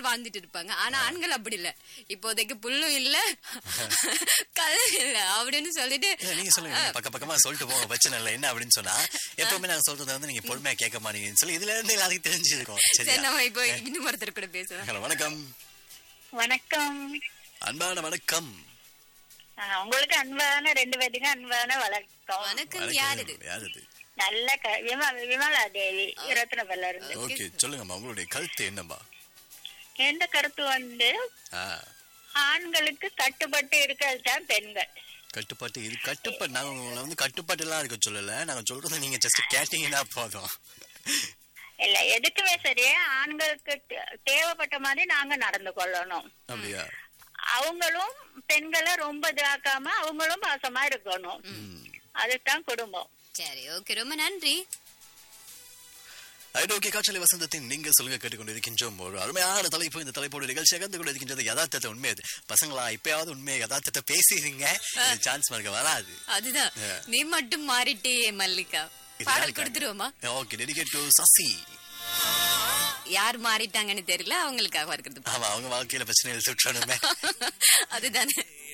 வாழ்ந்துட்டு இருப்பாங்க ஆனா ஆண்கள் அப்படி இல்ல இப்போதைக்கு புல்லும் இல்ல கல்லும் இல்ல அப்படின்னு சொல்லிட்டு இல்ல, நீங்க சொல்லுங்க நீங்க பக்க பக்கமா சொல்லிட்டு போங்க பிரச்சனை இல்லை என்ன அப்படின்னு சொன்னா எப்பவுமே நாங்க சொல்றதை வந்து நீங்க பொறுமையா கேட்க மாட்டீங்கன்னு சொல்லி இதுல இருந்து எல்லாருக்கும் தெரிஞ்சிருக்கும் சரி சரியா நம்ம இப்போ இன்னும் ஒருத்தர் கூட பேசலாம் ஹலோ வணக்கம் வணக்கம் அன்பான வணக்கம் ஆஹ் உங்களுக்கு அன்பான ரெண்டு பேத்துக்கும் அன்பான வணக்கம் வணக்கம் யார் இது வணக்கம். யார் இது நல்ல க- விமல் விமலா தேவி ரத்னபல்ல இருந்து ஓகே சொல்லுங்கம்மா உங்களுடைய கருத்து என்னம்மா எந்த கருத்து வந்து ஆ, ஆண்களுக்கு கட்டுப்பட்டு இருக்கிறது தான் பெண்கள் கட்டுப்பாட்டு இது கட்டுப்பாடு நாங்க உங்களை வந்து கட்டுப்பாட்டு எல்லாம் இருக்க சொல்லல நாங்க சொல்றது நீங்க ஜஸ்ட் கேட்டீங்கன்னா போதும் இல்ல எதுக்குமே சரி ஆண்களுக்கு தே- தேவைப்பட்ட மாதிரி நாங்க நடந்து கொள்ளணும் அப்படியா அவங்களும் பெண்களை ரொம்ப இதாக்காம அவங்களும் பாசமா இருக்கணும் அதுதான் குடும்பம் சரி ஓகே ரொம்ப நன்றி ஐரோக்கிய காற்றலை வசந்தத்தின் நீங்க சொல்லுங்க கேட்டுக்கொண்டு இருக்கின்றோம் ஒரு அருமையான தலைப்பு இந்த தலைப்போட நிகழ்ச்சி அகந்து கொண்டு இருக்கின்றது யதார்த்தத்தை உண்மை அது பசங்களா இப்பயாவது உண்மையை யதார்த்தத்தை பேசிடுங்க சான்ஸ் மறக்க வராது அதுதான் நீ மட்டும் மாறிட்டே மல்லிகா பாடல் கொடுத்துருவோமா ஓகே டெடிகேட் டு சசி யார் மாறிட்டாங்கன்னு தெரியல அவங்களுக்காக இருக்கிறது ஆமா அவங்க வாழ்க்கையில பிரச்சனைகள் சுற்றணுமே அதுதானே